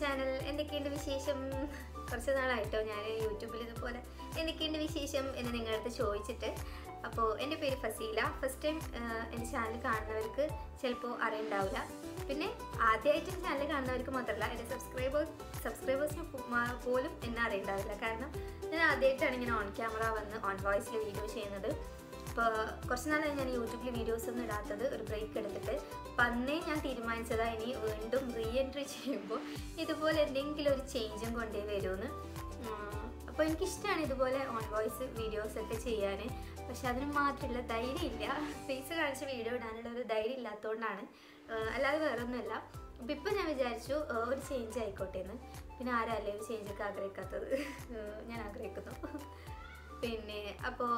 channel എന്തൊക്കെയുണ്ട് വിശേഷം കുറച്ച് നാളായിട്ടോ ഞാൻ യൂട്യൂബിൽ ഇതുപോലെ എന്തൊക്കെയുണ്ട് വിശേഷം എന്ന് നിങ്ങളുടെ അടുത്ത് ചോദിച്ചിട്ട് അപ്പോൾ എൻ്റെ പേര് ഫസീല ഫസ്റ്റ് ടൈം എൻ്റെ ചാനൽ കാണുന്നവർക്ക് ചിലപ്പോൾ അറിയണ്ടാവില്ല പിന്നെ ആദ്യമായിട്ട് ചാനൽ കാണുന്നവർക്ക് മാത്രമല്ല എൻ്റെ സബ്സ്ക്രൈബേഴ്സ് സബ്സ്ക്രൈബേഴ്സിന് പോലും എന്നെ അറിയണ്ടാവില്ല കാരണം ഞാൻ ആദ്യമായിട്ടാണ് ഇങ്ങനെ ഓൺ ക്യാമറ വന്ന് ഓൺ വോയിസിൽ വീഡിയോ ചെയ്യുന്നത് ഇപ്പോൾ കുറച്ച് നാളായി ഞാൻ യൂട്യൂബിൽ വീഡിയോസ് ഒന്നും ഇടാത്തത് ഒരു ബ്രേക്ക് എടുത്തിട്ട് അപ്പം അന്നേ ഞാൻ തീരുമാനിച്ചതാ ഇനി വീണ്ടും റീ എൻട്രി ചെയ്യുമ്പോൾ ഇതുപോലെ എന്തെങ്കിലും ഒരു ചേഞ്ചും കൊണ്ടേ വരുമെന്ന് അപ്പോൾ എനിക്കിഷ്ടമാണ് ഇതുപോലെ ഓൺ വോയിസ് വീഡിയോസ് ഒക്കെ ചെയ്യാൻ പക്ഷെ അതിന് മാത്രമുള്ള ധൈര്യമില്ല ഫേസ് കാണിച്ച് വീഡിയോ ഇടാനുള്ള ഒരു ധൈര്യം ഇല്ലാത്തതുകൊണ്ടാണ് അല്ലാതെ വേറെ ഒന്നുമല്ല അപ്പം ഇപ്പം ഞാൻ വിചാരിച്ചു ഒരു ചേഞ്ച് ആയിക്കോട്ടെ എന്ന് പിന്നെ ആരല്ലേ ഒരു ചേഞ്ചൊക്കെ ആഗ്രഹിക്കാത്തത് ഞാൻ ആഗ്രഹിക്കുന്നു പിന്നെ അപ്പോൾ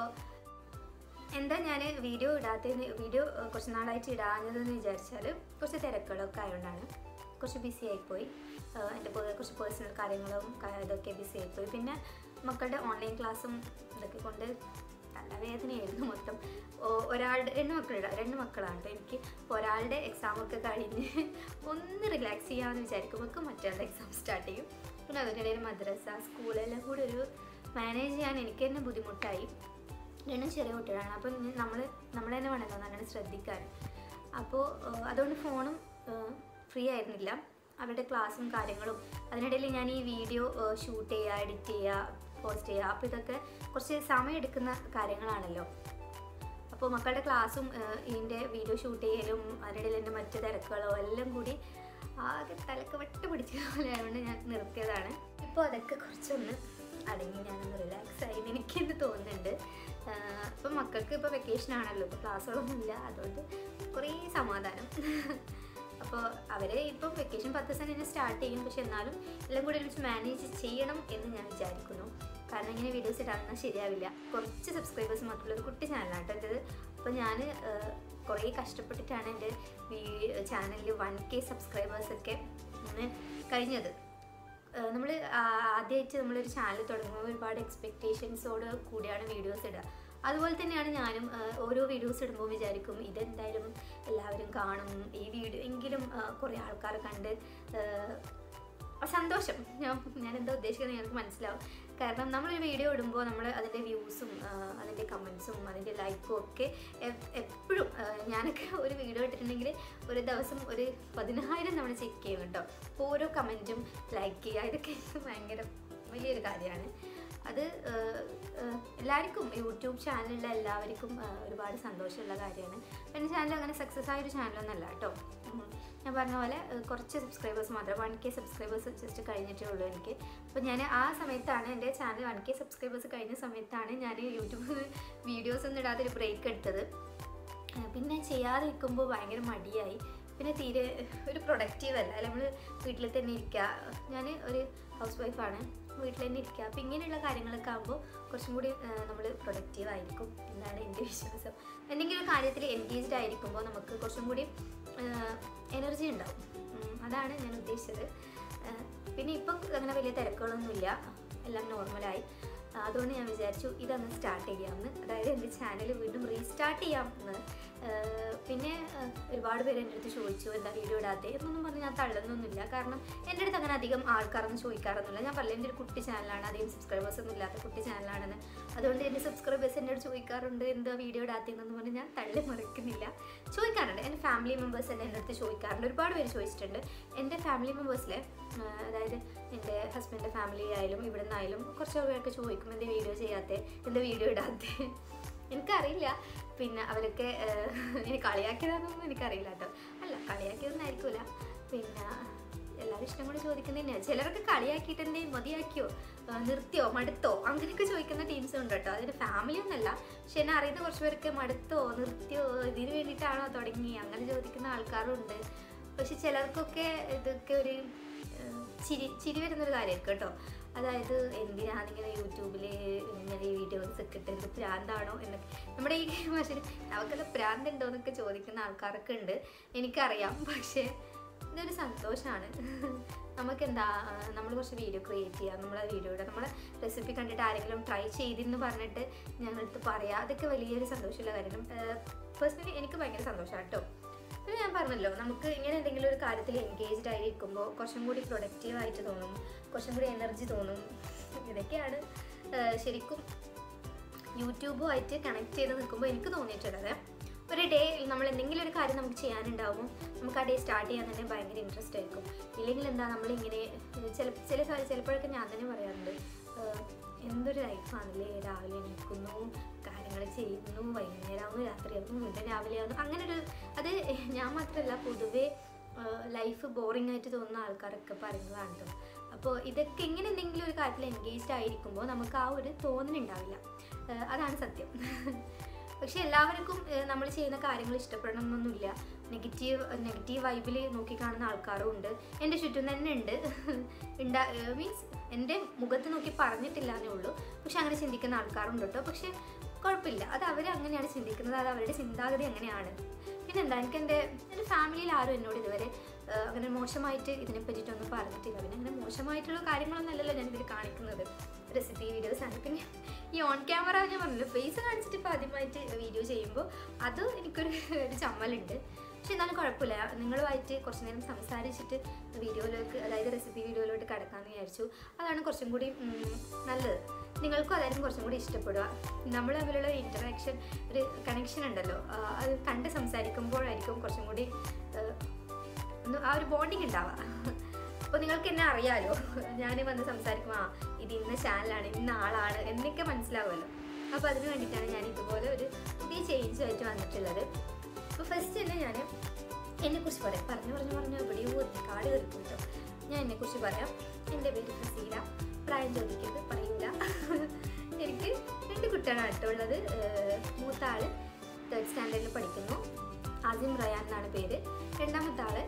എന്താ ഞാൻ വീഡിയോ ഇടാത്തതിന് വീഡിയോ കുറച്ച് നാളായിട്ട് ഇടാഞ്ഞതെന്ന് വിചാരിച്ചാൽ കുറച്ച് തിരക്കുകളൊക്കെ ആയതുകൊണ്ടാണ് കുറച്ച് ബിസി ആയിപ്പോയി എൻ്റെ കുറച്ച് പേഴ്സണൽ കാര്യങ്ങളും ഇതൊക്കെ ബിസി ആയിപ്പോയി പിന്നെ മക്കളുടെ ഓൺലൈൻ ക്ലാസ്സും ഇതൊക്കെ കൊണ്ട് തലവേദനയായിരുന്നു മൊത്തം ഒരാളുടെ രണ്ട് മക്കളുടെ രണ്ട് മക്കളാണ് അപ്പോൾ എനിക്ക് ഒരാളുടെ എക്സാമൊക്കെ കഴിഞ്ഞ് ഒന്ന് റിലാക്സ് ചെയ്യാമെന്ന് വിചാരിക്കുമ്പോൾ മറ്റൊരാളുടെ എക്സാം സ്റ്റാർട്ട് ചെയ്യും പിന്നെ അതിനിടയിൽ മദ്രസ സ്കൂളെല്ലാം കൂടി ഒരു മാനേജ് ചെയ്യാൻ എനിക്ക് തന്നെ ബുദ്ധിമുട്ടായി രണ്ടും ചെറിയ കുട്ടികളാണ് അപ്പം നമ്മൾ നമ്മൾ തന്നെ വേണമല്ലോ നല്ലോണം ശ്രദ്ധിക്കാൻ അപ്പോൾ അതുകൊണ്ട് ഫോണും ഫ്രീ ആയിരുന്നില്ല അവരുടെ ക്ലാസ്സും കാര്യങ്ങളും അതിനിടയിൽ ഞാൻ ഈ വീഡിയോ ഷൂട്ട് ചെയ്യുക എഡിറ്റ് ചെയ്യുക പോസ്റ്റ് ചെയ്യുക അപ്പോൾ ഇതൊക്കെ കുറച്ച് സമയം എടുക്കുന്ന കാര്യങ്ങളാണല്ലോ അപ്പോൾ മക്കളുടെ ക്ലാസ്സും ഇതിൻ്റെ വീഡിയോ ഷൂട്ട് ചെയ്യലും അതിനിടയിൽ എൻ്റെ മറ്റു തിരക്കുകളോ എല്ലാം കൂടി ആകെ തലക്ക് വെട്ട് പിടിച്ച പോലെ ആയതുകൊണ്ട് ഞാൻ നിർത്തിയതാണ് ഇപ്പോൾ അതൊക്കെ കുറച്ചൊന്ന് അടങ്ങി ഞാനൊന്ന് റിലാക്സ് ആയി എനിക്കെന്ന് തോന്നുന്നുണ്ട് ഇപ്പം മക്കൾക്ക് ഇപ്പോൾ വെക്കേഷൻ ആണല്ലോ ഇപ്പോൾ ക്ലാസ്സുകളൊന്നും ഇല്ല അതുകൊണ്ട് കുറേ സമാധാനം അപ്പോൾ അവർ ഇപ്പം വെക്കേഷൻ പത്ത് ദിവസം തന്നെ സ്റ്റാർട്ട് ചെയ്യും പക്ഷെ എന്നാലും എല്ലാം കൂടി ഒരുമിച്ച് മാനേജ് ചെയ്യണം എന്ന് ഞാൻ വിചാരിക്കുന്നു കാരണം ഇങ്ങനെ വീഡിയോസ് ഇടാൻ ശരിയാവില്ല കുറച്ച് സബ്സ്ക്രൈബേഴ്സ് മാത്രമുള്ള ഒരു കുട്ടി ചാനലാണ് കേട്ടോ എൻ്റെത് അപ്പോൾ ഞാൻ കുറേ കഷ്ടപ്പെട്ടിട്ടാണ് എൻ്റെ ചാനലിൽ വൺ കെ സബ്സ്ക്രൈബേഴ്സൊക്കെ കഴിഞ്ഞത് നമ്മൾ ആദ്യമായിട്ട് നമ്മളൊരു ചാനൽ തുടങ്ങുമ്പോൾ ഒരുപാട് എക്സ്പെക്റ്റേഷൻസോട് കൂടിയാണ് വീഡിയോസ് ഇടുക അതുപോലെ തന്നെയാണ് ഞാനും ഓരോ വീഡിയോസ് ഇടുമ്പോൾ വിചാരിക്കും ഇതെന്തായാലും എല്ലാവരും കാണും ഈ വീഡിയോ എങ്കിലും കുറേ ആൾക്കാർ കണ്ട് സന്തോഷം ഞാൻ ഞാൻ എന്താ ഉദ്ദേശിക്കുന്നത് ഞങ്ങൾക്ക് മനസ്സിലാവും കാരണം നമ്മളൊരു വീഡിയോ ഇടുമ്പോൾ നമ്മൾ അതിൻ്റെ വ്യൂസും അതിൻ്റെ കമൻസും അതിൻ്റെ ലൈക്കും ഒക്കെ എപ്പോഴും ഞാനൊക്കെ ഒരു വീഡിയോ ഇട്ടിട്ടുണ്ടെങ്കിൽ ഒരു ദിവസം ഒരു പതിനായിരം തവണ ചെക്ക് ചെയ്യും കേട്ടോ അപ്പോൾ ഓരോ കമൻറ്റും ലൈക്ക് ചെയ്യുക ഇതൊക്കെ ഭയങ്കര വലിയൊരു കാര്യമാണ് അത് എല്ലാവർക്കും യൂട്യൂബ് ചാനലിലുള്ള എല്ലാവർക്കും ഒരുപാട് സന്തോഷമുള്ള കാര്യമാണ് എൻ്റെ ചാനൽ അങ്ങനെ സക്സസ് ആയൊരു ചാനലൊന്നുമല്ല കേട്ടോ ഞാൻ പറഞ്ഞ പോലെ കുറച്ച് സബ്സ്ക്രൈബേഴ്സ് മാത്രം വൺ കെ സബ്സ്ക്രൈബേഴ്സ് ജസ്റ്റ് കഴിഞ്ഞിട്ടേ ഉള്ളൂ എനിക്ക് അപ്പോൾ ഞാൻ ആ സമയത്താണ് എൻ്റെ ചാനൽ വൺ കെ സബ്സ്ക്രൈബേഴ്സ് കഴിഞ്ഞ സമയത്താണ് ഞാൻ യൂട്യൂബിൽ വീഡിയോസ് ഒന്നും ഇടാതെ ഒരു ബ്രേക്ക് എടുത്തത് പിന്നെ ചെയ്യാതെ നിൽക്കുമ്പോൾ ഭയങ്കര മടിയായി പിന്നെ തീരെ ഒരു പ്രൊഡക്റ്റീവ് അല്ല അല്ല നമ്മൾ വീട്ടിൽ തന്നെ ഇരിക്കുക ഞാൻ ഒരു ഹൗസ് വൈഫാണ് വീട്ടിൽ തന്നെ ഇരിക്കുക അപ്പോൾ ഇങ്ങനെയുള്ള കാര്യങ്ങളൊക്കെ ആകുമ്പോൾ കുറച്ചും കൂടി നമ്മൾ പ്രൊഡക്റ്റീവ് ആയിരിക്കും എന്നാണ് എൻ്റെ വിശ്വാസം എന്തെങ്കിലും കാര്യത്തിൽ എൻഗേജ്ഡ് ആയിരിക്കുമ്പോൾ നമുക്ക് കുറച്ചും കൂടി എനർജി ഉണ്ടാവും അതാണ് ഞാൻ ഉദ്ദേശിച്ചത് പിന്നെ ഇപ്പം അങ്ങനെ വലിയ തിരക്കുകളൊന്നുമില്ല എല്ലാം നോർമലായി അതുകൊണ്ട് ഞാൻ വിചാരിച്ചു ഇതൊന്ന് സ്റ്റാർട്ട് ചെയ്യാമെന്ന് അതായത് എൻ്റെ ചാനൽ വീണ്ടും റീസ്റ്റാർട്ട് ചെയ്യാമെന്ന് പിന്നെ ഒരുപാട് പേര് എൻ്റെ അടുത്ത് ചോദിച്ചു എന്താ വീഡിയോ ഇടാതെ എന്നൊന്നും പറഞ്ഞ് ഞാൻ തള്ളുന്നൊന്നുമില്ല കാരണം എൻ്റെ അടുത്ത് അങ്ങനെ അധികം ആൾക്കാരൊന്നും ചോദിക്കാറൊന്നുമില്ല ഞാൻ പറഞ്ഞില്ല എൻ്റെ ഒരു കുട്ടി ചാനലാണ് അധികം സബ്സ്ക്രൈബേഴ്സ് ഒന്നും ഇല്ലാത്ത കുട്ടി ചാനലാണെന്ന് അതുകൊണ്ട് എൻ്റെ സബ്സ്ക്രൈബേഴ്സ് എൻ്റെ അടുത്ത് ചോദിക്കാറുണ്ട് എന്താ വീഡിയോ ഇടാത്തതെന്ന് പറഞ്ഞ് ഞാൻ തള്ളി മറിക്കുന്നില്ല ചോദിക്കാറുണ്ട് എൻ്റെ ഫാമിലി മെമ്പേഴ്സ് തന്നെ എൻ്റെ അടുത്ത് ചോദിക്കാറുണ്ട് ഒരുപാട് പേര് ചോദിച്ചിട്ടുണ്ട് എൻ്റെ ഫാമിലി മെമ്പേഴ്സിലെ അതായത് എൻ്റെ ഹസ്ബൻഡിൻ്റെ ഫാമിലി ആയാലും ഇവിടെ നിന്നായാലും കുറച്ച് പേരൊക്കെ ചോദിക്കും എന്താ വീഡിയോ ചെയ്യാത്തേ എന്താ വീഡിയോ ഇടാത്തേ എനിക്കറിയില്ല പിന്നെ അവരൊക്കെ ഇനി കളിയാക്കിയതാണെന്നൊന്നും എനിക്കറിയില്ല കേട്ടോ അല്ല കളിയാക്കിയതൊന്നും ആയിരിക്കില്ല പിന്നെ എല്ലാവരും ഇഷ്ടം കൂടി ചോദിക്കുന്നതന്നെ ചിലരൊക്കെ കളിയാക്കിയിട്ട് എന്തേ മതിയാക്കിയോ നിർത്തിയോ മടുത്തോ അങ്ങനെയൊക്കെ ചോദിക്കുന്ന ടീംസും ഉണ്ട് കേട്ടോ അതിന് ഫാമിലി ഒന്നല്ല പക്ഷെ എന്നെ അറിയുന്ന കുറച്ച് പേരൊക്കെ മടുത്തോ നിർത്തിയോ ഇതിന് വേണ്ടിയിട്ടാണോ തുടങ്ങി അങ്ങനെ ചോദിക്കുന്ന ആൾക്കാരും ഉണ്ട് പക്ഷെ ചിലർക്കൊക്കെ ഇതൊക്കെ ഒരു ചിരി ചിരി വരുന്നൊരു കാര്യമായിരിക്കും കേട്ടോ അതായത് എന്തിനാണ് ഇങ്ങനെ യൂട്യൂബിൽ ഇങ്ങനെ വീഡിയോസ് ഒക്കെ ഇട്ട് എന്ത് പ്രാന്താണോ എന്നൊക്കെ നമ്മുടെ ഈ ഭാഷയിൽ നമുക്കെല്ലാം പ്രാന്ത് ഉണ്ടോ എന്നൊക്കെ ചോദിക്കുന്ന ആൾക്കാരൊക്കെ ഉണ്ട് എനിക്കറിയാം പക്ഷേ ഇതൊരു സന്തോഷമാണ് നമുക്കെന്താ നമ്മൾ കുറച്ച് വീഡിയോ ക്രിയേറ്റ് ചെയ്യുക നമ്മളെ വീഡിയോയുടെ നമ്മളെ റെസിപ്പി കണ്ടിട്ട് ആരെങ്കിലും ട്രൈ ചെയ്തെന്ന് പറഞ്ഞിട്ട് ഞങ്ങളടുത്ത് പറയാം അതൊക്കെ വലിയൊരു സന്തോഷമുള്ള കാര്യം പേഴ്സണലി എനിക്ക് ഭയങ്കര സന്തോഷമാണ് കേട്ടോ പിന്നെ ഞാൻ പറഞ്ഞല്ലോ നമുക്ക് ഇങ്ങനെ എന്തെങ്കിലും ഒരു കാര്യത്തിൽ എൻഗേജ്ഡ് ആയിരിക്കുമ്പോൾ കുറച്ചും കൂടി പ്രൊഡക്റ്റീവ് ആയിട്ട് തോന്നും കുറച്ചും കൂടി എനർജി തോന്നും ഇതൊക്കെയാണ് ആ, ശരിക്കും യൂട്യൂബുമായിട്ട് കണക്ട് ചെയ്ത് നിൽക്കുമ്പോൾ എനിക്ക് തോന്നിയിട്ടുള്ളത് ഒരു ഡേ നമ്മൾ എന്തെങ്കിലും ഒരു കാര്യം നമുക്ക് ചെയ്യാനുണ്ടാവും നമുക്ക് ആ ഡേ സ്റ്റാർട്ട് ചെയ്യാൻ തന്നെ ഭയങ്കര ഇൻട്രസ്റ്റ് ആയിരിക്കും ഇല്ലെങ്കിൽ എന്താ നമ്മളിങ്ങനെ ചില ചില കാര്യം ചിലപ്പോഴൊക്കെ ഞാൻ തന്നെ പറയാറുണ്ട് ആഹ് എന്തൊരു ലൈഫാണല്ലേ രാവിലെ എണീക്കുന്നു കാര്യങ്ങൾ ചെയ്യുന്നു വൈകുന്നേരമാകുന്നു രാത്രിയാകുന്നു വീണ്ടും രാവിലെ ആകുന്നു അങ്ങനെ ഒരു അത് ഞാൻ മാത്രമല്ല പൊതുവേ ലൈഫ് ബോറിംഗ് ആയിട്ട് തോന്നുന്ന ആൾക്കാരൊക്കെ പറയുന്നതാണ് കേട്ടോ അപ്പോൾ ഇതൊക്കെ ഇങ്ങനെ എന്തെങ്കിലും ഒരു കാര്യത്തിൽ എൻഗേജ്ഡ് ആയിരിക്കുമ്പോൾ നമുക്ക് ആ ഒരു തോന്നലുണ്ടാവില്ല ആഹ് അതാണ് സത്യം പക്ഷെ എല്ലാവർക്കും നമ്മൾ ചെയ്യുന്ന കാര്യങ്ങൾ ഇഷ്ടപ്പെടണം എന്നൊന്നുമില്ല നെഗറ്റീവ് നെഗറ്റീവ് വൈബിൽ നോക്കിക്കാണുന്ന ആൾക്കാരും ഉണ്ട് എൻ്റെ ചുറ്റും തന്നെ ഉണ്ട് ഉണ്ടാ മീൻസ് എൻ്റെ മുഖത്ത് നോക്കി പറഞ്ഞിട്ടില്ല എന്നേ ഉള്ളൂ പക്ഷെ അങ്ങനെ ചിന്തിക്കുന്ന ആൾക്കാരുണ്ട് കേട്ടോ പക്ഷെ കുഴപ്പമില്ല അത് അവർ അങ്ങനെയാണ് ചിന്തിക്കുന്നത് അത് അവരുടെ ചിന്താഗതി അങ്ങനെയാണ് പിന്നെന്താ എനിക്ക് എൻ്റെ എൻ്റെ ഫാമിലിയിൽ ആരും എന്നോട് ഇതുവരെ ആ, അങ്ങനെ മോശമായിട്ട് ഇതിനെ പറ്റിയിട്ടൊന്നും പറഞ്ഞിട്ടില്ല പിന്നെ അങ്ങനെ മോശമായിട്ടുള്ള കാര്യങ്ങളൊന്നും അല്ലല്ലോ ഞാൻ ഇതിൽ കാണിക്കുന്നത് റെസിപ്പി വീഡിയോസ് ആണ് പിന്നെ ഈ ഓൺ ക്യാമറ ഞാൻ പറഞ്ഞല്ലോ ഫേസ് കാണിച്ചിട്ട് ഇപ്പോൾ ആദ്യമായിട്ട് വീഡിയോ ചെയ്യുമ്പോൾ അത് എനിക്കൊരു ഒരു ചമ്മലുണ്ട് പക്ഷെ എന്നാലും കുഴപ്പമില്ല നിങ്ങളുമായിട്ട് കുറച്ച് നേരം സംസാരിച്ചിട്ട് വീഡിയോയിലേക്ക് അതായത് റെസിപ്പി വീഡിയോയിലോട്ട് കിടക്കാമെന്ന് വിചാരിച്ചു അതാണ് കുറച്ചും കൂടി ഉം, നല്ലത് നിങ്ങൾക്കും അതായിരിക്കും കുറച്ചും കൂടി ഇഷ്ടപ്പെടുക നമ്മൾ തമ്മിലുള്ള ഇൻറ്ററാക്ഷൻ ഒരു കണക്ഷൻ ഉണ്ടല്ലോ ആ, അത് കണ്ട് സംസാരിക്കുമ്പോഴായിരിക്കും കുറച്ചും കൂടി ആ, ഒന്ന് ആ ഒരു ബോണ്ടിങ് ഉണ്ടാവുക അപ്പോൾ നിങ്ങൾക്ക് എന്നെ അറിയാലോ ഞാൻ വന്ന് സംസാരിക്കും ആ ഇത് ഇന്ന ചാനലാണ് ഇന്ന ആളാണ് എന്നൊക്കെ മനസ്സിലാവുമല്ലോ അപ്പോൾ അതിന് വേണ്ടിയിട്ടാണ് ഞാൻ ഇതുപോലെ ഒരു പുതിയ ചേഞ്ച് ആയിട്ട് വന്നിട്ടുള്ളത് അപ്പോൾ ഫസ്റ്റ് തന്നെ ഞാൻ എന്നെക്കുറിച്ച് പറയാം പറഞ്ഞു പറഞ്ഞു പറഞ്ഞു എവിടെയോ കാട് കയറിക്കും കേട്ടോ ഞാൻ എന്നെക്കുറിച്ച് പറയാം എൻ്റെ പേര് ഫസീല പ്രായം ചോദിക്കരുത് പറയൂല എനിക്ക് രണ്ട് കുട്ടികളാണ് കേട്ടോ ഉള്ളത് ഏഹ് മൂത്ത ആള് തേർഡ് സ്റ്റാൻഡേർഡിൽ പഠിക്കുന്നു ആസിം റയാൻ എന്നാണ് പേര് രണ്ടാമത്തെ ആള്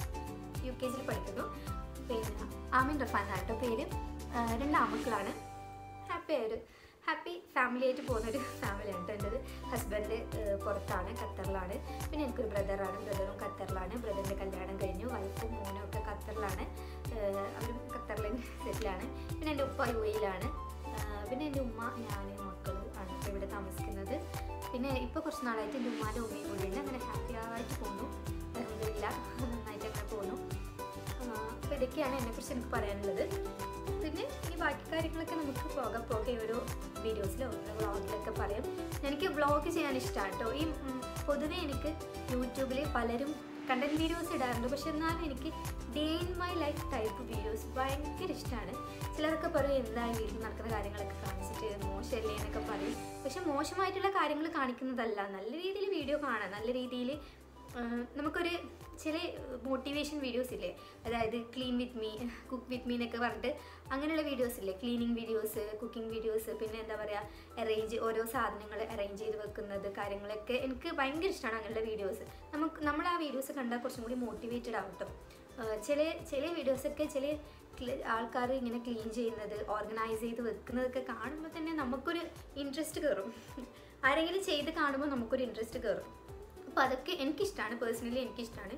യു കെ ജിയിൽ പഠിക്കുന്നു പിന്നെ ആമിൻ റഫാൻ എന്നാണ് കേട്ടോ പേര് ആ, രണ്ട് ആമക്കളാണ് ഹാപ്പി ആയൊരു ഹാപ്പി ഫാമിലി ആയിട്ട് പോകുന്നൊരു ഫാമിലിയാണ് കേട്ടോ എൻ്റെത് ഹസ്ബൻഡ് പുറത്താണ് ഖത്തറിലാണ് പിന്നെ എനിക്കൊരു ബ്രദറാണ് ബ്രദറും ഖത്തറിലാണ് ബ്രദറിൻ്റെ കല്യാണം കഴിഞ്ഞു വൈഫും മോനും ഒക്കെ ഖത്തറിലാണ് ഏഹ് അവരും ഖത്തറിൽ സെറ്റിലാണ് പിന്നെ എൻ്റെ ഉപ്പ യു എയിലാണ് പിന്നെ എൻ്റെ ഉമ്മ ഞാൻ മക്കൾ ആണ് ഇപ്പോൾ ഇവിടെ താമസിക്കുന്നത് പിന്നെ ഇപ്പോൾ കുറച്ച് നാളായിട്ട് എൻ്റെ ഉമ്മാൻ്റെ ഉമ്മയും കൂടി ഉണ്ട് അങ്ങനെ ഹാപ്പി ആയിട്ട് പോകുന്നു അലഹമില്ല നന്നായിട്ട് അങ്ങനെ പോകുന്നു അപ്പോൾ ഇതൊക്കെയാണ് എന്നെക്കുറിച്ച് എനിക്ക് പറയാനുള്ളത് പിന്നെ ഈ ബാക്കി കാര്യങ്ങളൊക്കെ നമുക്ക് പോകെ പോകെ ഓരോ വീഡിയോസിലോ വ്ളോഗിലൊക്കെ പറയാം എനിക്ക് വ്ളോഗ് ചെയ്യാൻ ഇഷ്ടമാണ് കേട്ടോ ഈ ഉം, പൊതുവേ എനിക്ക് യൂട്യൂബിൽ പലരും കണ്ടന്റ് വീഡിയോസ് ഇടാറുണ്ട് പക്ഷെ എന്നാലും എനിക്ക് day in my life type videos ഭയങ്കര ഇഷ്ടമാണ് ചിലരൊക്കെ പറയും എന്താ ഈ വീട്ടിൽ നടക്കുന്ന കാര്യങ്ങളൊക്കെ കാണിച്ചിട്ട് മോശമല്ലേ എന്നൊക്കെ പറയും പക്ഷെ മോശമായിട്ടുള്ള കാര്യങ്ങൾ കാണിക്കുന്നതല്ല നല്ല രീതിയിൽ വീഡിയോ കാണാം നല്ല രീതിയിൽ ആഹ് നമുക്കൊരു ചില മോട്ടിവേഷൻ വീഡിയോസ് ഇല്ലേ അതായത് clean with me cook with me എന്നൊക്കെ പറഞ്ഞിട്ട് അങ്ങനെയുള്ള വീഡിയോസ് ഇല്ലേ ക്ലീനിങ് വീഡിയോസ് കുക്കിംഗ് വീഡിയോസ് പിന്നെ എന്താ പറയുക അറേഞ്ച് ഓരോ സാധനങ്ങൾ അറേഞ്ച് ചെയ്ത് വെക്കുന്നത് കാര്യങ്ങളൊക്കെ എനിക്ക് ഭയങ്കര ഇഷ്ടമാണ് അങ്ങനെയുള്ള വീഡിയോസ് നമുക്ക് നമ്മൾ ആ വീഡിയോസ് കണ്ടാൽ കുറച്ചും കൂടി മോട്ടിവേറ്റഡ് ആവും കേട്ടോ ആഹ് ചില ചില വീഡിയോസൊക്കെ ചില ആൾക്കാർ ഇങ്ങനെ ക്ലീൻ ചെയ്യുന്നത് ഓർഗനൈസ് ചെയ്ത് വെക്കുന്നതൊക്കെ കാണുമ്പോൾ തന്നെ നമുക്കൊരു ഇൻട്രസ്റ്റ് കയറും ആരെങ്കിലും ചെയ്ത് കാണുമ്പോൾ നമുക്കൊരു ഇൻട്രസ്റ്റ് കയറും അപ്പോൾ അതൊക്കെ എനിക്കിഷ്ടമാണ് പേഴ്സണലി എനിക്കിഷ്ടമാണ്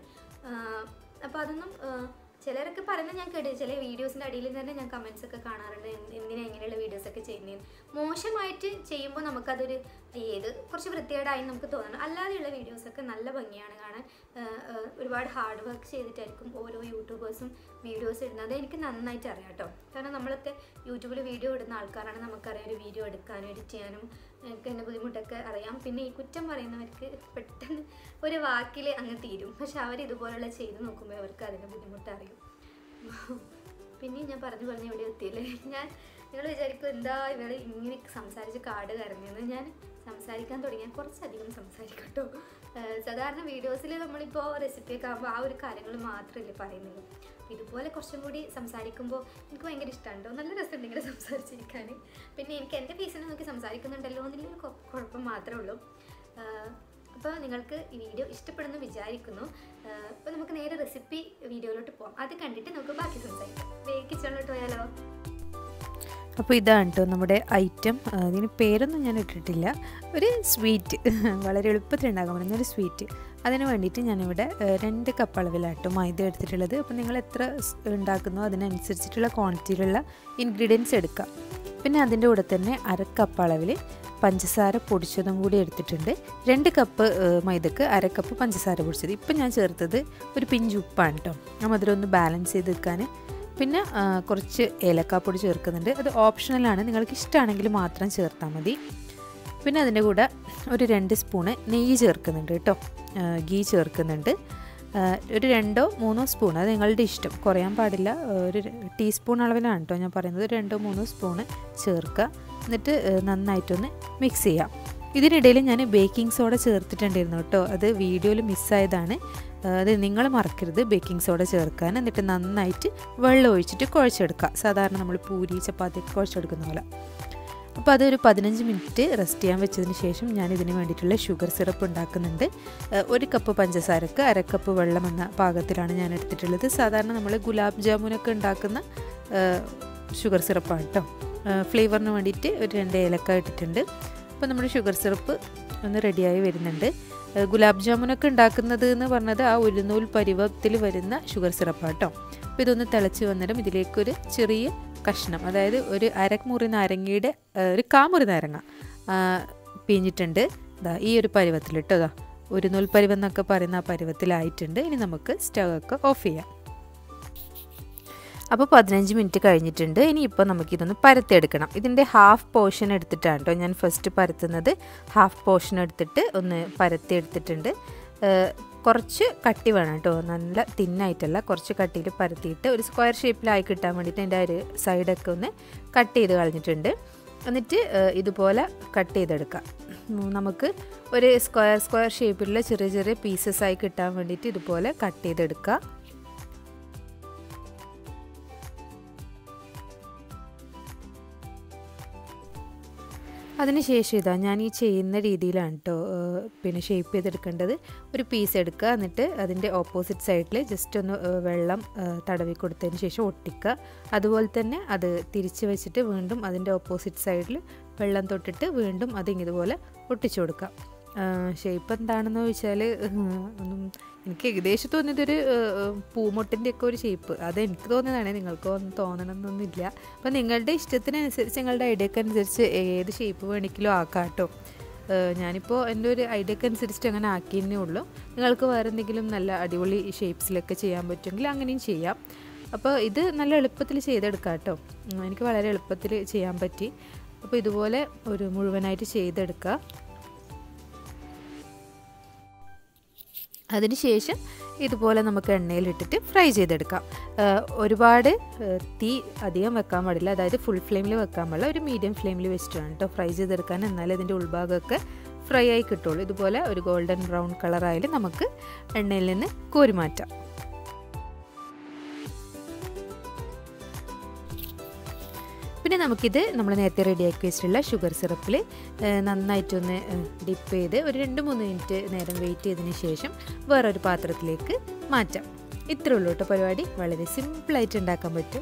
അപ്പോൾ അതൊന്നും ആ, ചിലരൊക്കെ പറയുന്നത് ഞാൻ കേട്ടു ചില വീഡിയോസിൻ്റെ അടിയിൽ തന്നെ ഞാൻ കമൻസ് ഒക്കെ കാണാറുണ്ട് എന്ത് എന്തിനാ ഇങ്ങനെയുള്ള വീഡിയോസൊക്കെ ചെയ്യുന്നതെന്ന് മോശമായിട്ട് ചെയ്യുമ്പോൾ നമുക്കതൊരു ഏത് കുറച്ച് വൃത്തികേടായി നമുക്ക് തോന്നണം അല്ലാതെയുള്ള വീഡിയോസൊക്കെ നല്ല ഭംഗിയാണ് കാണാൻ ആ, ആ, ഒരുപാട് ഹാർഡ് വർക്ക് ചെയ്തിട്ടായിരിക്കും ഓരോ യൂട്യൂബേഴ്സും വീഡിയോസ് ഇടുന്നത് എനിക്ക് നന്നായിട്ട് അറിയാം കേട്ടോ കാരണം നമ്മളൊക്കെ യൂട്യൂബിൽ വീഡിയോ ഇടുന്ന ആൾക്കാരാണ് നമുക്കറിയാം ഒരു വീഡിയോ എടുക്കാനും എഡിറ്റ് ചെയ്യാനും ഒക്കെ എൻ്റെ ബുദ്ധിമുട്ടൊക്കെ അറിയാം പിന്നെ ഈ കുറ്റം പറയുന്നവർക്ക് പെട്ടെന്ന് ഒരു വാക്കിൽ അങ്ങ് തീരും പക്ഷെ അവർ ഇതുപോലുള്ള ചെയ്ത് നോക്കുമ്പോൾ അവർക്ക് അതിൻ്റെ ബുദ്ധിമുട്ട് അറിയും പിന്നെ ഞാൻ പറഞ്ഞു പറഞ്ഞ് ഇവിടെ എത്തിയില്ലേ ഞാൻ നിങ്ങൾ വിചാരിക്കും എന്താ ഇവൾ ഇങ്ങനെ സംസാരിച്ച് കാട് കറങ്ങിയെന്ന് ഞാൻ സംസാരിക്കാൻ തുടങ്ങിയാൽ കുറച്ചധികം സംസാരിക്കും കേട്ടോ ഏഹ് സാധാരണ വീഡിയോസിൽ നമ്മളിപ്പോൾ റെസിപ്പിയൊക്കെ ആകുമ്പോൾ ആ ഒരു കാര്യങ്ങൾ മാത്രമല്ലേ പറയുന്നുള്ളൂ അപ്പോൾ ഇതുപോലെ കുറച്ചും കൂടി സംസാരിക്കുമ്പോൾ എനിക്ക് ഭയങ്കര ഇഷ്ടമാണ് കേട്ടോ നല്ല രസമുണ്ട് ഇങ്ങനെ സംസാരിച്ചിരിക്കാൻ പിന്നെ എനിക്ക് എൻ്റെ ഫേസിനെ നോക്കി സംസാരിക്കുന്നുണ്ടല്ലോ എന്നുള്ളൊരു കൊ- കുഴപ്പം മാത്രമേ ഉള്ളൂ അപ്പോൾ നിങ്ങൾക്ക് ഈ വീഡിയോ ഇഷ്ടപ്പെടുന്നു വിചാരിക്കുന്നു അപ്പോൾ നമുക്ക് നേരെ റെസിപ്പി വീഡിയോയിലോട്ട് പോകാം അത് കണ്ടിട്ട് നമുക്ക് ബാക്കി സംസാരിക്കാം വേഗം കിച്ചണിലോട്ട് പോയാലോ അപ്പോൾ ഇതാണ് കേട്ടോ നമ്മുടെ ഐറ്റം ആ, ഇതിന് പേരൊന്നും ഞാൻ ഇട്ടിട്ടില്ല ഒരു സ്വീറ്റ് വളരെ എളുപ്പത്തിൽ ഉണ്ടാക്കാൻ പറ്റുന്ന ഒരു സ്വീറ്റ് അതിന് വേണ്ടിയിട്ട് ഞാനിവിടെ ആ, രണ്ട് കപ്പ് അളവിലാട്ടോ മൈദ എടുത്തിട്ടുള്ളത് അപ്പോൾ നിങ്ങൾ എത്ര സ് ഉണ്ടാക്കുന്നോ അതിനനുസരിച്ചിട്ടുള്ള ക്വാണ്ടിറ്റിയിലുള്ള ഇൻഗ്രീഡിയൻസ് എടുക്കുക പിന്നെ അതിൻ്റെ കൂടെ തന്നെ അര കപ്പ് അളവിൽ പഞ്ചസാര പൊടിച്ചതും കൂടി എടുത്തിട്ടുണ്ട് രണ്ട് കപ്പ് ഏഹ്, മൈദക്ക് അര കപ്പ് പഞ്ചസാര പൊടിച്ചത് ഇപ്പം ഞാൻ ചേർത്തത് ഒരു പിഞ്ച് ഉപ്പാണ് കേട്ടോ ആ മധുരം ഒന്ന് ബാലൻസ് ചെയ്ത് വെക്കാൻ പിന്നെ ആ, കുറച്ച് ഏലക്കാപ്പൊടി ചേർക്കുന്നുണ്ട് അത് ഓപ്ഷണലാണ് നിങ്ങൾക്ക് ഇഷ്ടമാണെങ്കിൽ മാത്രം ചേർത്താൽ മതി പിന്നെ അതിൻ്റെ കൂടെ ഒരു രണ്ട് സ്പൂണ് നെയ്യ് ചേർക്കുന്നുണ്ട് കേട്ടോ ആ, ഗീ ചേർക്കുന്നുണ്ട് ആ, ഒരു രണ്ടോ മൂന്നോ സ്പൂൺ അത് നിങ്ങളുടെ ഇഷ്ടം കുറയാൻ പാടില്ല ആ, ഒരു ടീസ്പൂൺ അളവിലാണ് കേട്ടോ ഞാൻ പറയുന്നത് ഒരു രണ്ടോ മൂന്നോ സ്പൂണ് ചേർക്കുക എന്നിട്ട് ആ, നന്നായിട്ടൊന്ന് മിക്സ് ചെയ്യാം ഇതിനിടയിൽ ഞാൻ ബേക്കിംഗ് സോഡ ചേർത്തിട്ടുണ്ടായിരുന്നു കേട്ടോ അത് വീഡിയോയിൽ മിസ്സായതാണ് ആ, അത് നിങ്ങൾ മറക്കരുത് ബേക്കിംഗ് സോഡ ചേർക്കാൻ എന്നിട്ട് നന്നായിട്ട് വെള്ളം ഒഴിച്ചിട്ട് കുഴച്ചെടുക്കുക സാധാരണ നമ്മൾ പൂരി ചപ്പാത്തിയൊക്കെ കുഴച്ചെടുക്കുന്ന പോലെ അപ്പോൾ അതൊരു പതിനഞ്ച് മിനിറ്റ് റെസ്റ്റ് ചെയ്യാൻ വെച്ചതിന് ശേഷം ഞാൻ ഇതിന് വേണ്ടിയിട്ടുള്ള ഷുഗർ സിറപ്പ് ഉണ്ടാക്കുന്നുണ്ട് ഏഹ് ഒരു കപ്പ് പഞ്ചസാരക്ക് അര കപ്പ് വെള്ളം എന്ന പാകത്തിലാണ് ഞാൻ എടുത്തിട്ടുള്ളത് സാധാരണ നമ്മൾ ഗുലാബ് ജാമുനൊക്കെ ഉണ്ടാക്കുന്ന ഏഹ് ഷുഗർ സിറപ്പാണ് കേട്ടോ ഫ്ലേവറിന് വേണ്ടിയിട്ട് ഒരു രണ്ട് ഏലക്ക ഇട്ടിട്ടുണ്ട് അപ്പോൾ നമ്മുടെ ഷുഗർ സിറപ്പ് ഒന്ന് റെഡിയായി വരുന്നുണ്ട് ഏഹ് ഗുലാബ് ജാമുനൊക്കെ ഉണ്ടാക്കുന്നത് എന്ന് പറഞ്ഞത് ആ ഉരുന്നൂൽ പരുവത്തിൽ വരുന്ന ഷുഗർ സിറപ്പാണ് കേട്ടോ അപ്പോൾ ഇതൊന്ന് തിളച്ച് വന്നിട്ടും ഇതിലേക്കൊരു ചെറിയ കഷ്ണം അതായത് ഒരു അരമുറി നാരങ്ങയുടെ ആ, ഒരു കാമുറി നാരങ്ങ ആ, പിഴിഞ്ഞിട്ടുണ്ട് ദാ ഈ ഒരു പരുവത്തിൽ ഇട്ടോ ദാ ഒരു നൂൽ പരുവം എന്നൊക്കെ പറയുന്ന ആ പരുവത്തിലായിട്ടുണ്ട് ഇനി നമുക്ക് സ്റ്റവ് ഒക്കെ ഓഫ് ചെയ്യാം അപ്പോൾ പതിനഞ്ച് മിനിറ്റ് കഴിഞ്ഞിട്ടുണ്ട് ഇനിയിപ്പോൾ നമുക്കിതൊന്ന് പരത്തിയെടുക്കണം ഇതിൻ്റെ ഹാഫ് പോർഷൻ എടുത്തിട്ടാണ് കേട്ടോ ഞാൻ ഫസ്റ്റ് പരത്തുന്നത് ഹാഫ് പോർഷൻ എടുത്തിട്ട് ഒന്ന് പരത്തി എടുത്തിട്ടുണ്ട് ഏഹ് കുറച്ച് കട്ടി വേണം കേട്ടോ നല്ല തിന്നായിട്ടല്ല കുറച്ച് കട്ടിയിൽ പരത്തിയിട്ട് ഒരു സ്ക്വയർ ഷേപ്പിലായി കിട്ടാൻ വേണ്ടിയിട്ട് അതിൻ്റെ ഒരു സൈഡൊക്കെ ഒന്ന് കട്ട് ചെയ്ത് കളഞ്ഞിട്ടുണ്ട് എന്നിട്ട് ഏഹ് ഇതുപോലെ കട്ട് ചെയ്തെടുക്കാം ഉം, നമുക്ക് ഒരു സ്ക്വയർ സ്ക്വയർ ഷേപ്പിലുള്ള ചെറിയ ചെറിയ പീസസ് ആയി കിട്ടാൻ വേണ്ടിയിട്ട് ഇതുപോലെ കട്ട് ചെയ്തെടുക്കുക അതിനുശേഷം ഇതാ ഞാൻ ഈ ചെയ്യുന്ന രീതിയിലാണ് കേട്ടോ പിന്നെ ഷേപ്പ് ചെയ്തെടുക്കേണ്ടത് ഒരു പീസ് എടുക്കുക എന്നിട്ട് അതിൻ്റെ ഓപ്പോസിറ്റ് സൈഡിൽ ജസ്റ്റ് ഒന്ന് ഏഹ്, വെള്ളം ഏഹ്, തടവി കൊടുത്തതിന് ശേഷം ഒട്ടിക്കുക അതുപോലെ തന്നെ അത് തിരിച്ച് വെച്ചിട്ട് വീണ്ടും അതിൻ്റെ ഓപ്പോസിറ്റ് സൈഡിൽ വെള്ളം തൊട്ടിട്ട് വീണ്ടും അത് ഇതുപോലെ ഒട്ടിച്ചു കൊടുക്കുക ഷേപ്പ് എന്താണെന്ന് ചോദിച്ചാൽ ഒന്നും എനിക്ക് ഏകദേശം തോന്നിയതൊരു പൂമൊട്ടിൻ്റെ ഒക്കെ ഒരു ഷേപ്പ് അത് എനിക്ക് തോന്നിയതാണ് നിങ്ങൾക്ക് ഒന്നും തോന്നണമെന്നൊന്നുമില്ല അപ്പം നിങ്ങളുടെ ഇഷ്ടത്തിനനുസരിച്ച് നിങ്ങളുടെ ഐഡിയക്ക് അനുസരിച്ച് ഏത് ഷേപ്പ് വേണമെങ്കിലും ആക്കാം കേട്ടോ ഞാനിപ്പോൾ എൻ്റെ ഒരു ഐഡിയക്ക് അനുസരിച്ചിട്ട് അങ്ങനെ ആക്കിയെന്നേ ഉള്ളൂ നിങ്ങൾക്ക് വേറെ എന്തെങ്കിലും നല്ല അടിപൊളി ഷേപ്സിലൊക്കെ ചെയ്യാൻ പറ്റുമെങ്കിൽ അങ്ങനെയും ചെയ്യാം അപ്പോൾ ഇത് നല്ല എളുപ്പത്തിൽ ചെയ്തെടുക്കാം കേട്ടോ ഉം, എനിക്ക് വളരെ എളുപ്പത്തിൽ ചെയ്യാൻ പറ്റി അപ്പോൾ ഇതുപോലെ ഒരു മുഴുവനായിട്ട് ചെയ്തെടുക്കുക അതിനുശേഷം ഇതുപോലെ നമുക്ക് എണ്ണയിലിട്ടിട്ട് ഫ്രൈ ചെയ്തെടുക്കാം ആഹ് ഒരുപാട് ആഹ് തീ അധികം വെക്കാൻ പാടില്ല അതായത് ഫുൾ ഫ്ലെയിമിൽ വെക്കാൻ പാടില്ല ഒരു മീഡിയം ഫ്ലെയിമിൽ വെച്ചിട്ടാണ് കേട്ടോ ഫ്രൈ ചെയ്തെടുക്കാൻ എന്നാലേ ഇതിൻ്റെ ഉൾഭാഗമൊക്കെ ഫ്രൈ ആയി കിട്ടുള്ളൂ ഇതുപോലെ ഒരു ഗോൾഡൻ ബ്രൗൺ കളറായാലും നമുക്ക് എണ്ണയിൽ നിന്ന് കോരി മാറ്റാം പിന്നെ നമുക്കിത് നമ്മൾ നേരത്തെ റെഡിയാക്കി വെച്ചിട്ടുള്ള ഷുഗർ സിറപ്പിൽ നന്നായിട്ടൊന്ന് ഡിപ്പ് ചെയ്ത് ഒരു രണ്ട് മൂന്ന് മിനിറ്റ് നേരം വെയിറ്റ് ചെയ്തതിന് ശേഷം വേറൊരു പാത്രത്തിലേക്ക് മാറ്റാം ഇത്രേ ഉള്ളൂ കേട്ടോ പരിപാടി വളരെ സിമ്പിളായിട്ട് ഉണ്ടാക്കാൻ പറ്റും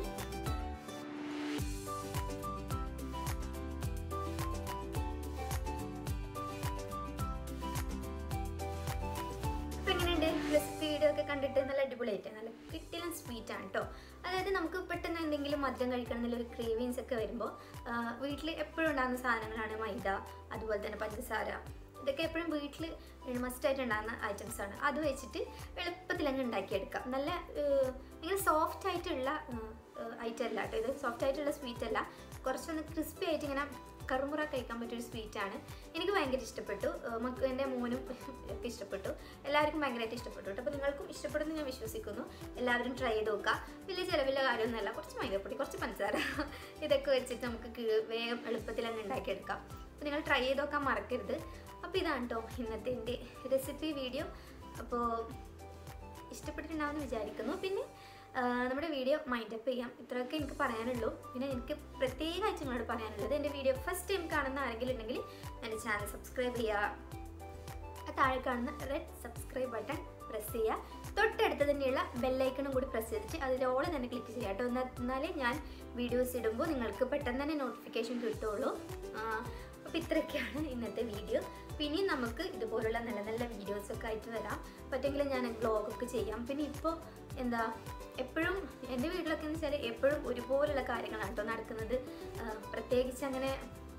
അപ്പൊ എങ്ങനെയുണ്ട് റെസിപ്പി വീഡിയോ ഒക്കെ കണ്ടിട്ട് നല്ല അടിപൊളിയായിട്ട് നല്ല കിട്ടിലും സ്വീറ്റ് ആണ് കേട്ടോ അതായത് നമുക്ക് പെട്ടെന്ന് എന്തെങ്കിലും മദ്യം കഴിക്കണം എന്നുള്ളൊരു ക്രേവിങ്സ് ഒക്കെ വരുമ്പോൾ വീട്ടിൽ എപ്പോഴും ഉണ്ടാകുന്ന സാധനങ്ങളാണ് മൈദ അതുപോലെ തന്നെ പഞ്ചസാര ഇതൊക്കെ എപ്പോഴും വീട്ടിൽ മസ്റ്റായിട്ട് ഉണ്ടാകുന്ന ഐറ്റംസ് ആണ് അത് വെച്ചിട്ട് എളുപ്പത്തിൽ അങ്ങ് ഉണ്ടാക്കിയെടുക്കാം നല്ല ഏഹ്, ഇങ്ങനെ സോഫ്റ്റ് ആയിട്ടുള്ള ഐറ്റം അല്ല കേട്ടോ ഇത് സോഫ്റ്റ് ആയിട്ടുള്ള സ്വീറ്റ് അല്ല കുറച്ചൊന്ന് ക്രിസ്പി ആയിട്ട് ഇങ്ങനെ കറുമുറ കഴിക്കാൻ പറ്റിയൊരു സ്വീറ്റ് ആണ് എനിക്ക് ഭയങ്കര ഇഷ്ടപ്പെട്ടു ഏഹ് മക്ക എൻ്റെ മോനും ഒക്കെ ഇഷ്ടപ്പെട്ടു എല്ലാവർക്കും ഭയങ്കരമായിട്ട് ഇഷ്ടപ്പെട്ടു കേട്ടോ അപ്പോൾ നിങ്ങൾക്കും ഇഷ്ടപ്പെടുമെന്ന് ഞാൻ വിശ്വസിക്കുന്നു എല്ലാവരും ട്രൈ ചെയ്ത് നോക്കുക വലിയ ചിലവില്ല കാര്യമൊന്നുമല്ല കുറച്ച് മൈദപ്പൊടി കുറച്ച് പഞ്ചസാര ഇതൊക്കെ വെച്ചിട്ട് നമുക്ക് കി- വേഗം എളുപ്പത്തിൽ അങ്ങ് ഉണ്ടാക്കിയെടുക്കാം അപ്പോൾ നിങ്ങൾ ട്രൈ ചെയ്ത് നോക്കാൻ മറക്കരുത് അപ്പോൾ ഇതാണ് കേട്ടോ ഇന്നത്തെ എൻ്റെ റെസിപ്പി വീഡിയോ അപ്പോൾ ഇഷ്ടപ്പെട്ടിട്ടുണ്ടാവുമെന്ന് വിചാരിക്കുന്നു പിന്നെ ആ, നമ്മുടെ വീഡിയോ മൈൻഡ് അപ്പ് ചെയ്യാം ഇത്രയൊക്കെ എനിക്ക് പറയാനുള്ളൂ പിന്നെ എനിക്ക് പ്രത്യേകമായിട്ട് നിങ്ങളോട് പറയാനുള്ളത് എൻ്റെ വീഡിയോ ഫസ്റ്റ് ടൈം കാണുന്ന ആരെങ്കിലും ഉണ്ടെങ്കിൽ എൻ്റെ ചാനൽ സബ്സ്ക്രൈബ് ചെയ്യുക ആ താഴെ കാണുന്ന റെഡ് സബ്സ്ക്രൈബ് ബട്ടൺ പ്രസ് ചെയ്യുക തൊട്ടടുത്ത് തന്നെയുള്ള ബെല്ലൈക്കണും കൂടി പ്രസ് ചെയ്തിട്ട് അതിൽ ഓൾ തന്നെ ക്ലിക്ക് ചെയ്യുക കേട്ടോ എന്നാൽ എന്നാലേ ഞാൻ വീഡിയോസ് ഇടുമ്പോൾ നിങ്ങൾക്ക് പെട്ടെന്ന് തന്നെ നോട്ടിഫിക്കേഷൻ കിട്ടുള്ളൂ അപ്പോൾ ഇത്രയൊക്കെയാണ് ഇന്നത്തെ വീഡിയോ പിന്നെയും നമുക്ക് ഇതുപോലുള്ള നല്ല നല്ല വീഡിയോസ് ഒക്കെ ആയിട്ട് വരാം പറ്റുമെങ്കിൽ ഞാൻ വ്ളോഗൊക്കെ ചെയ്യാം പിന്നെ ഇപ്പോൾ എന്താ എപ്പോഴും എൻ്റെ വീട്ടിലൊക്കെ എന്ന് വെച്ചാൽ എപ്പോഴും ഒരുപോലുള്ള കാര്യങ്ങളാണ് കേട്ടോ നടക്കുന്നത് ആ, പ്രത്യേകിച്ച് അങ്ങനെ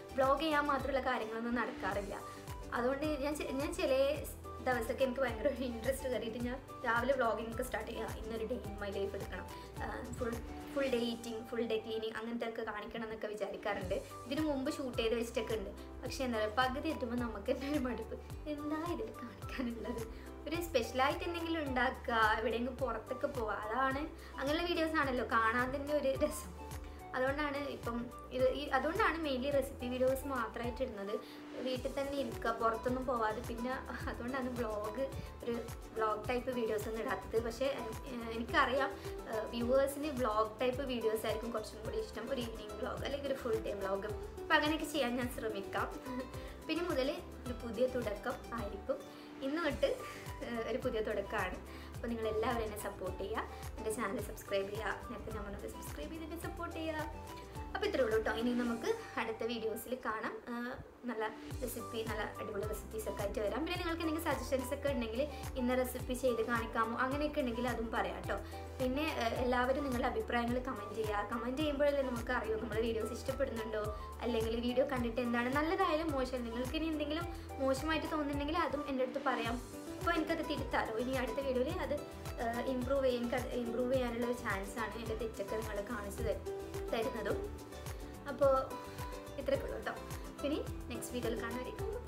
വ്ളോഗ് ചെയ്യാൻ മാത്രമുള്ള കാര്യങ്ങളൊന്നും നടക്കാറില്ല അതുകൊണ്ട് ഞാൻ ചെ- ഞാൻ ചില ദിവസമൊക്കെ എനിക്ക് ഭയങ്കര ഒരു ഇൻട്രസ്റ്റ് കയറിയിട്ട് ഞാൻ രാവിലെ വ്ളോഗിങ് ഒക്കെ സ്റ്റാർട്ട് ചെയ്യുക ഇന്നൊരു ഡേ ഇൻ മൈ ലൈഫ് എടുക്കണം full full day eating full day cleaning അങ്ങനത്തെ ഒക്കെ കാണിക്കണം എന്നൊക്കെ വിചാരിക്കാറുണ്ട് ഇതിനു മുമ്പ് ഷൂട്ട് ചെയ്ത് വെച്ചിട്ടൊക്കെ ഉണ്ട് പക്ഷേ എന്താ പറയുക പകുതി എത്തുമ്പോൾ നമുക്ക് തന്നെ ഒരു മടുപ്പ് എന്താ ഇതിൽ കാണിക്കാനുള്ളത് ഒരു സ്പെഷ്യലായിട്ട് എന്തെങ്കിലും ഉണ്ടാക്കുക എവിടെയെങ്കിലും പുറത്തൊക്കെ പോവുക അതാണ് അങ്ങനെയുള്ള വീഡിയോസ് ആണല്ലോ കാണാൻ തന്നെ ഒരു രസം അതുകൊണ്ടാണ് ഇപ്പം ഇത് ഈ അതുകൊണ്ടാണ് മെയിൻലി റെസിപ്പി വീഡിയോസ് മാത്രമായിട്ട് ഇടുന്നത് വീട്ടിൽ തന്നെ ഇരിക്കുക പുറത്തൊന്നും പോവാതെ പിന്നെ അതുകൊണ്ടാണ് വ്ളോഗ് ഒരു വ്ളോഗ് ടൈപ്പ് വീഡിയോസ് ഒന്നും ഇടാത്തത് പക്ഷേ ഏഹ്, എനിക്കറിയാം വ്യൂവേഴ്സിന് വ്ളോഗ് ടൈപ്പ് വീഡിയോസ് ആയിരിക്കും കുറച്ചും കൂടി ഇഷ്ടം ഒരു ഈവനിങ് വ്ളോഗ് അല്ലെങ്കിൽ ഒരു ഫുൾ ഡേ വ്ളോഗ് അപ്പം അങ്ങനെയൊക്കെ ചെയ്യാൻ ഞാൻ ശ്രമിക്കാം പിന്നെ മുതൽ ഒരു പുതിയ തുടക്കം ആയിരിക്കും ഇന്ന് തൊട്ട് ഏഹ്, ഒരു പുതിയ തുടക്കമാണ് അപ്പോൾ നിങ്ങൾ എല്ലാവരും എന്നെ സപ്പോർട്ട് ചെയ്യുക എൻ്റെ ചാനൽ സബ്സ്ക്രൈബ് ചെയ്യുക നേരത്തെ ഞാൻ പറഞ്ഞത് സബ്സ്ക്രൈബ് ചെയ്ത് എന്നെ സപ്പോർട്ട് ചെയ്യുക അപ്പോൾ ഇത്രേ ഉള്ളൂ കേട്ടോ ഇനി നമുക്ക് അടുത്ത വീഡിയോസിൽ കാണാം ആഹ് നല്ല റെസിപ്പി നല്ല അടിപൊളി റെസിപ്പീസ് ഒക്കെ ആയിട്ട് വരാം പിന്നെ നിങ്ങൾക്ക് എന്തെങ്കിലും സജഷൻസ് ഒക്കെ ഉണ്ടെങ്കിൽ ഇന്ന റെസിപ്പി ചെയ്ത് കാണിക്കാമോ അങ്ങനെയൊക്കെ ഉണ്ടെങ്കിൽ അതും പറയാം കേട്ടോ പിന്നെ ആഹ് എല്ലാവരും നിങ്ങളുടെ അഭിപ്രായങ്ങൾ കമൻറ്റ് ചെയ്യുക കമൻറ്റ് ചെയ്യുമ്പോഴല്ലേ നമുക്ക് അറിയൂ നമ്മുടെ വീഡിയോസ് ഇഷ്ടപ്പെടുന്നുണ്ടോ അല്ലെങ്കിൽ വീഡിയോ കണ്ടിട്ട് എന്താണ് നല്ലതായാലും മോശം നിങ്ങൾക്ക് ഇനി എന്തെങ്കിലും മോശമായിട്ട് തോന്നുന്നുണ്ടെങ്കിൽ അതും എൻ്റെ അടുത്ത് പറയാം അപ്പോൾ എനിക്കത് തിരുത്താലോ ഇനി അടുത്ത വീഡിയോയിൽ അത് ഇമ്പ്രൂവ് ചെയ്യാൻ എനിക്ക് ഇമ്പ്രൂവ് ചെയ്യാനുള്ള ഒരു ചാൻസ് ആണ് എൻ്റെ തെറ്റൊക്കെ നിങ്ങൾ കാണിച്ചു തരും തരുന്നതും അപ്പോൾ ഇത്രയൊക്കെ ഉള്ളൂ കേട്ടോ പിന്നെ നെക്സ്റ്റ് വീഡിയോയിൽ കാണുമായിരിക്കും